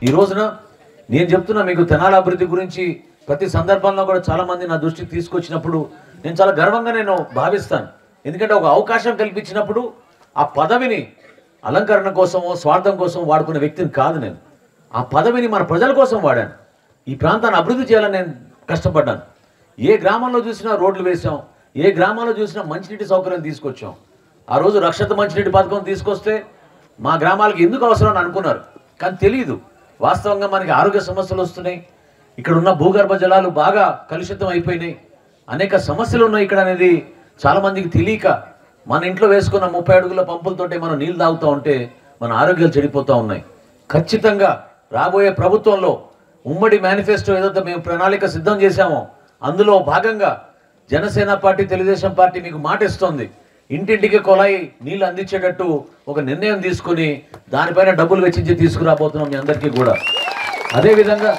ఈ రోజున నేను చెప్తున్నా మీకు తెనాల అభివృద్ధి గురించి ప్రతి సందర్భంలో కూడా చాలా మంది నా దృష్టికి తీసుకొచ్చినప్పుడు నేను చాలా గర్వంగా నేను భావిస్తాను ఎందుకంటే ఒక అవకాశం కల్పించినప్పుడు ఆ పదవిని అలంకరణ కోసమో స్వార్థం కోసం వాడుకునే వ్యక్తిని కాదు నేను ఆ పదవిని మన ప్రజల కోసం వాడాను ఈ ప్రాంతాన్ని అభివృద్ధి చేయాలని నేను కష్టపడ్డాను ఏ గ్రామంలో చూసినా రోడ్లు వేసాం ఏ గ్రామంలో చూసినా మంచినీటి సౌకర్యం తీసుకొచ్చాం ఆ రోజు రక్షిత మంచినీటి పథకం తీసుకొస్తే మా గ్రామాలకు ఎందుకు అవసరం అని అనుకున్నారు కానీ తెలియదు వాస్తవంగా మనకి ఆరోగ్య సమస్యలు వస్తున్నాయి ఇక్కడ ఉన్న భూగర్భ జలాలు బాగా కలుషితం అయిపోయినాయి అనేక సమస్యలు ఉన్నాయి ఇక్కడ అనేది చాలా మందికి తెలియక మన ఇంట్లో వేసుకున్న ముప్పై అడుగుల పంపులతోటే మనం నీళ్ళు తాగుతూ ఉంటే మన ఆరోగ్యాలు చెడిపోతూ ఉన్నాయి ఖచ్చితంగా రాబోయే ప్రభుత్వంలో ఉమ్మడి మేనిఫెస్టో ఏదైతే మేము ప్రణాళిక సిద్ధం చేశామో అందులో భాగంగా జనసేన పార్టీ తెలుగుదేశం పార్టీ మీకు మాట ఇస్తోంది ఇంటింటికి కొలాయి నీళ్లు అందించేటట్టు ఒక నిర్ణయం తీసుకుని దానిపైన డబ్బులు వెచ్చించి తీసుకురాబోతున్నాం మీ అందరికీ కూడా అదేవిధంగా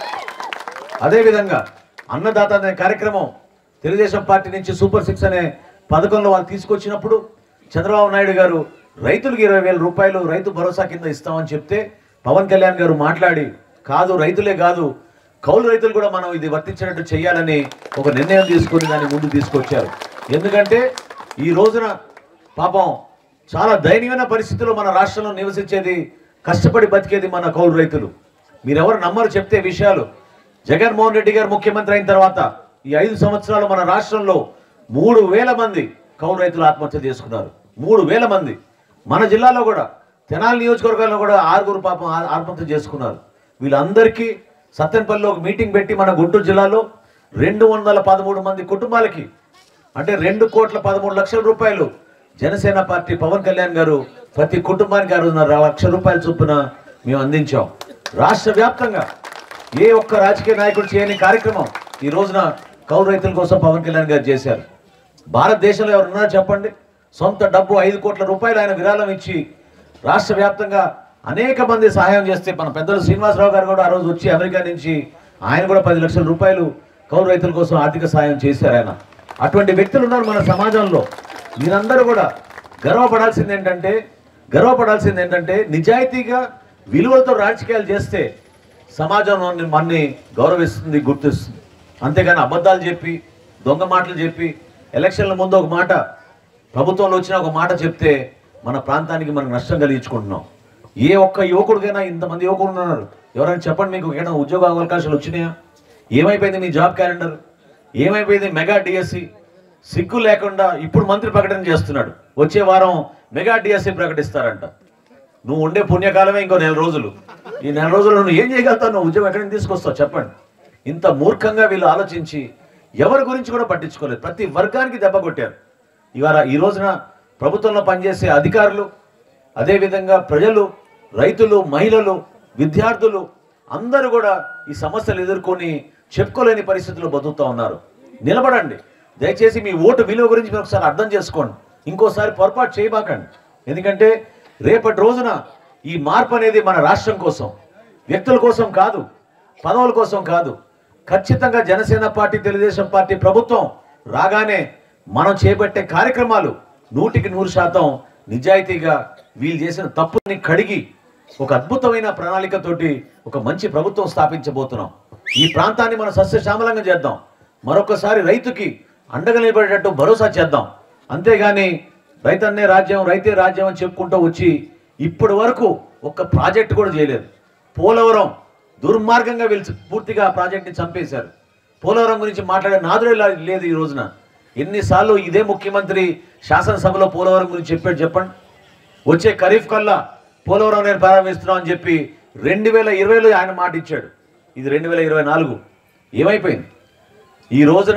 అదేవిధంగా అన్నదాత అనే కార్యక్రమం తెలుగుదేశం పార్టీ నుంచి సూపర్ సిక్స్ అనే పథకంలో వాళ్ళు తీసుకొచ్చినప్పుడు చంద్రబాబు నాయుడు గారు రైతులకు ఇరవై వేల రూపాయలు రైతు భరోసా కింద ఇస్తామని చెప్తే పవన్ కళ్యాణ్ గారు మాట్లాడి కాదు రైతులే కాదు కౌలు రైతులు కూడా మనం ఇది వర్తించినట్టు చేయాలని ఒక నిర్ణయం తీసుకొని దాన్ని ముందు తీసుకొచ్చారు ఎందుకంటే ఈ రోజున పాపం చాలా దయనీయమైన పరిస్థితుల్లో మన రాష్ట్రంలో నివసించేది కష్టపడి బతికేది మన కౌలు రైతులు మీరెవరు నమ్మరు చెప్తే విషయాలు జగన్మోహన్ రెడ్డి గారు ముఖ్యమంత్రి అయిన తర్వాత ఈ ఐదు సంవత్సరాలు మన రాష్ట్రంలో మూడు వేల మంది కౌలు రైతులు ఆత్మహత్య చేసుకున్నారు మూడు వేల మంది మన జిల్లాలో కూడా తెనాలి నియోజకవర్గంలో కూడా ఆరుగురు పాపం ఆ- ఆత్మహత్య చేసుకున్నారు వీళ్ళందరికీ సత్తెనపల్లిలో ఒక మీటింగ్ పెట్టి మన గుంటూరు జిల్లాలో రెండు వందల పదమూడు మంది కుటుంబాలకి అంటే రెండు కోట్ల పదమూడు లక్షల రూపాయలు జనసేన పార్టీ పవన్ కళ్యాణ్ గారు ప్రతి కుటుంబానికి ఆరున్నర లక్షల రూపాయల చొప్పున మేము అందించాం రాష్ట్ర వ్యాప్తంగా ఏ ఒక్క రాజకీయ నాయకుడు చేయని కార్యక్రమం ఈ రోజున కౌలు రైతుల కోసం పవన్ కళ్యాణ్ గారు చేశారు భారతదేశంలో ఎవరున్నారో చెప్పండి సొంత డబ్బు ఐదు కోట్ల రూపాయలు ఆయన విరాళం ఇచ్చి రాష్ట్ర వ్యాప్తంగా అనేక మంది సహాయం చేస్తే మన పెద్దలు శ్రీనివాసరావు గారు కూడా ఆ రోజు వచ్చి అమెరికా నుంచి ఆయన కూడా పది లక్షల రూపాయలు కౌలు రైతుల కోసం ఆర్థిక సహాయం చేశారు ఆయన అటువంటి వ్యక్తులు ఉన్నారు మన సమాజంలో మీరందరూ కూడా గర్వపడాల్సింది ఏంటంటే గర్వపడాల్సింది ఏంటంటే నిజాయితీగా విలువలతో రాజకీయాలు చేస్తే సమాజం మనల్ని- మనని గౌరవిస్తుంది గుర్తిస్తుంది అంతేగాని అబద్ధాలు చెప్పి దొంగ మాటలు చెప్పి ఎలక్షన్ల ముందు ఒక మాట ప్రభుత్వంలో వచ్చిన ఒక మాట చెప్తే మన ప్రాంతానికి మనం నష్టం కలిగించుకుంటున్నాం ఏ ఒక్క యువకుడికైనా ఇంతమంది యువకులు ఉన్నారు ఎవరైనా చెప్పండి మీకు ఏదైనా ఉద్యోగ అవకాశాలు వచ్చినాయా ఏమైపోయింది మీ జాబ్ క్యాలెండర్ ఏమైపోయింది మెగా డిఎస్సి సిగ్గు లేకుండా ఇప్పుడు మంత్రి ప్రకటన చేస్తున్నాడు వచ్చే వారం మెగా డిఎస్సి ప్రకటిస్తారంట నువ్వు ఉండే పుణ్యకాలమే ఇంకో నెల రోజులు ఈ నెల రోజులు నువ్వు ఏం చేయగలుగుతావు నువ్వు ఉద్యోగం ఎక్కడి నుంచి తీసుకొస్తావు చెప్పండి ఇంత మూర్ఖంగా వీళ్ళు ఆలోచించి ఎవరి గురించి కూడా పట్టించుకోలేదు ప్రతి వర్గానికి దెబ్బ కొట్టారు ఇవాళ ఈ రోజున ప్రభుత్వంలో పనిచేసే అధికారులు అదేవిధంగా ప్రజలు రైతులు మహిళలు విద్యార్థులు అందరూ కూడా ఈ సమస్యలు ఎదుర్కొని చెప్పుకోలేని పరిస్థితుల్లో బతుకుతూ ఉన్నారు నిలబడండి దయచేసి మీ ఓటు విలువ గురించి మీరు ఒకసారి అర్థం చేసుకోండి ఇంకోసారి పొరపాటు చేయబాకండి ఎందుకంటే రేపటి రోజున ఈ మార్పు అనేది మన రాష్ట్రం కోసం వ్యక్తుల కోసం కాదు పదవుల కోసం కాదు ఖచ్చితంగా జనసేన పార్టీ తెలుగుదేశం పార్టీ ప్రభుత్వం రాగానే మనం చేపట్టే కార్యక్రమాలు నూటికి నూరు శాతం నిజాయితీగా వీళ్ళు చేసిన తప్పుని కడిగి ఒక అద్భుతమైన ప్రణాళికతోటి ఒక మంచి ప్రభుత్వం స్థాపించబోతున్నాం ఈ ప్రాంతాన్ని మనం సస్యశ్యామలంగా చేద్దాం మరొకసారి రైతుకి అండగా నిలబడేటట్టు భరోసా చేద్దాం అంతేగాని రైతన్నే రాజ్యం రైతే రాజ్యం అని చెప్పుకుంటూ వచ్చి ఇప్పటి వరకు ఒక్క ప్రాజెక్ట్ కూడా చేయలేదు పోలవరం దుర్మార్గంగా వీళ్ళు పూర్తిగా ఆ ప్రాజెక్ట్ని చంపేశారు పోలవరం గురించి మాట్లాడే నాదుడే లా- లేదు ఈ రోజున ఎన్నిసార్లు ఇదే ముఖ్యమంత్రి శాసనసభలో పోలవరం గురించి చెప్పాడు చెప్పండి వచ్చే ఖరీఫ్ కల్లా పోలవరం నేను ప్రారంభిస్తున్నాం అని చెప్పి రెండు వేల ఇరవైలో ఆయన మాట ఇచ్చాడు ఇది రెండు వేల ఇరవై నాలుగు ఏమైపోయింది ఈ రోజున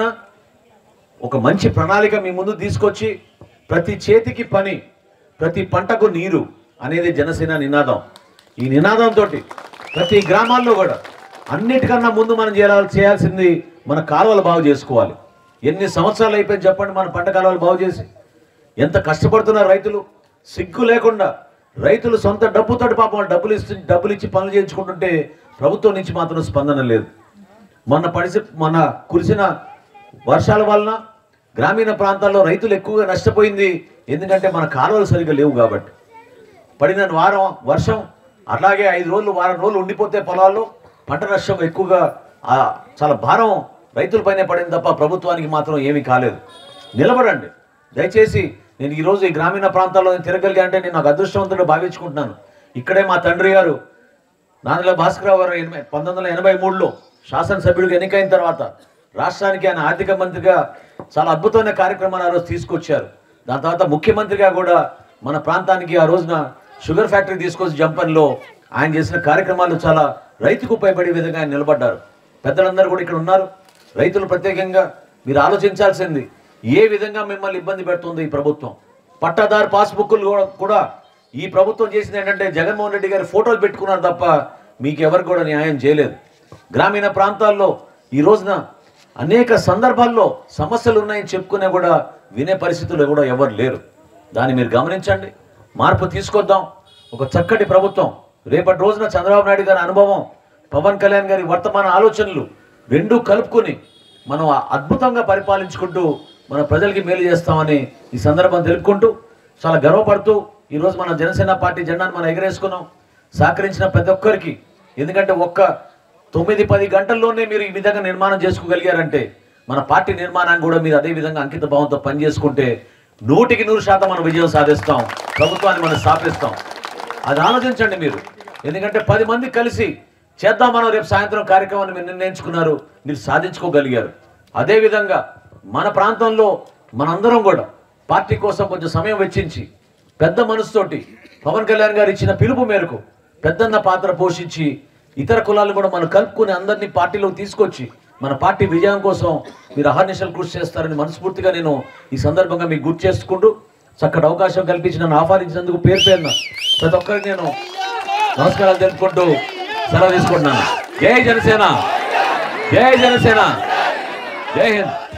ఒక మంచి ప్రణాళిక మీ ముందు తీసుకొచ్చి ప్రతి చేతికి పని ప్రతి పంటకు నీరు అనేది జనసేన నినాదం ఈ నినాదంతో ప్రతి గ్రామాల్లో కూడా అన్నిటికన్నా ముందు మనం చేయాలి చేయాల్సింది మన కాలువలు బాగు చేసుకోవాలి ఎన్ని సంవత్సరాలు అయిపోయింది చెప్పండి మన పంట కాలువలు బాగు చేసి ఎంత కష్టపడుతున్నారు రైతులు సిగ్గు లేకుండా రైతులు సొంత డబ్బుతో పాపం వాళ్ళు డబ్బులు ఇచ్చి డబ్బులు ఇచ్చి పనులు చేయించుకుంటుంటే ప్రభుత్వం నుంచి మాత్రం స్పందన లేదు మొన్న పడిసి మొన్న కురిసిన వర్షాల వలన గ్రామీణ ప్రాంతాల్లో రైతులు ఎక్కువగా నష్టపోయింది ఎందుకంటే మన కాలువలు సరిగ్గా లేవు కాబట్టి పడిన వారం వర్షం అలాగే ఐదు రోజులు వారం రోజులు ఉండిపోతే పొలాల్లో పంట నష్టం ఎక్కువగా ఆ, చాలా భారం రైతులపైనే పడింది తప్ప ప్రభుత్వానికి మాత్రం ఏమీ కాలేదు నిలబడండి దయచేసి నేను ఈరోజు ఈ గ్రామీణ ప్రాంతాల్లో నేను తిరగలిగా అంటే నేను నాకు అదృష్టవంతుడు భావించుకుంటున్నాను ఇక్కడే మా తండ్రి గారు నాన్నల భాస్కరరావు గారు ఎనభై పంతొమ్మిది వందల ఎనభై మూడులో శాసనసభ్యుడిగా ఎన్నికైన తర్వాత రాష్ట్రానికి ఆయన ఆర్థిక మంత్రిగా చాలా అద్భుతమైన కార్యక్రమాలు ఆ రోజు తీసుకొచ్చారు దాని తర్వాత ముఖ్యమంత్రిగా కూడా మన ప్రాంతానికి ఆ రోజున షుగర్ ఫ్యాక్టరీ తీసుకొచ్చి జంపన్లో ఆయన చేసిన కార్యక్రమాలు చాలా రైతుకు ఉపయోగపడే విధంగా ఆయన నిలబడ్డారు పెద్దలందరూ కూడా ఇక్కడ ఉన్నారు రైతులు ప్రత్యేకంగా మీరు ఆలోచించాల్సింది ఏ విధంగా మిమ్మల్ని ఇబ్బంది పెడుతుంది ఈ ప్రభుత్వం పట్టాదారు పాస్బుక్లు కూడా- కూడా ఈ ప్రభుత్వం చేసింది ఏంటంటే జగన్మోహన్ రెడ్డి గారి ఫోటోలు పెట్టుకున్నారు తప్ప మీకు ఎవరికి కూడా న్యాయం చేయలేదు గ్రామీణ ప్రాంతాల్లో ఈ రోజున అనేక సందర్భాల్లో సమస్యలు ఉన్నాయని చెప్పుకునే కూడా వినే పరిస్థితుల్లో కూడా ఎవరు లేరు దాన్ని మీరు గమనించండి మార్పు తీసుకొద్దాం ఒక చక్కటి ప్రభుత్వం రేపటి రోజున చంద్రబాబు నాయుడు గారి అనుభవం పవన్ కళ్యాణ్ గారి వర్తమాన ఆలోచనలు రెండూ కలుపుకొని మనం అద్భుతంగా పరిపాలించుకుంటూ మన ప్రజలకి మేలు చేస్తామని ఈ సందర్భం తెలుపుకుంటూ చాలా గర్వపడుతూ ఈరోజు మన జనసేన పార్టీ జెండాను మనం ఎగరేసుకున్నాం సహకరించిన ప్రతి ఒక్కరికి ఎందుకంటే ఒక్క తొమ్మిది పది గంటల్లోనే మీరు ఈ విధంగా నిర్మాణం చేసుకోగలిగారంటే మన పార్టీ నిర్మాణాన్ని కూడా మీరు అదే విధంగా అంకిత భావంతో పనిచేసుకుంటే నూటికి నూరు శాతం మనం విజయం సాధిస్తాం ప్రభుత్వాన్ని మనం స్థాపిస్తాం అది ఆలోచించండి మీరు ఎందుకంటే పది మంది కలిసి చేద్దాం మనం రేపు సాయంత్రం కార్యక్రమాన్ని మీరు నిర్ణయించుకున్నారు మీరు సాధించుకోగలిగారు అదేవిధంగా మన ప్రాంతంలో మనందరం కూడా పార్టీ కోసం కొంచెం సమయం వెచ్చించి పెద్ద మనసుతోటి పవన్ కళ్యాణ్ గారు ఇచ్చిన పిలుపు మేరకు పెద్దన్న పాత్ర పోషించి ఇతర కులాలు కూడా మనం కలుపుకొని అందరినీ పార్టీలోకి తీసుకొచ్చి మన పార్టీ విజయం కోసం మీరు అహర్నిశలు కృషి చేస్తారని మనస్ఫూర్తిగా నేను ఈ సందర్భంగా మీకు గుర్తు చేసుకుంటూ చక్కటి అవకాశం కల్పించి నన్ను ఆహ్వానించినందుకు పేరు పేరున ప్రతి ఒక్కరికి నేను నమస్కారాలు తెలుపుకుంటూ సెలవు తీసుకుంటున్నాను జై జనసేన జై జనసేన జై హింద్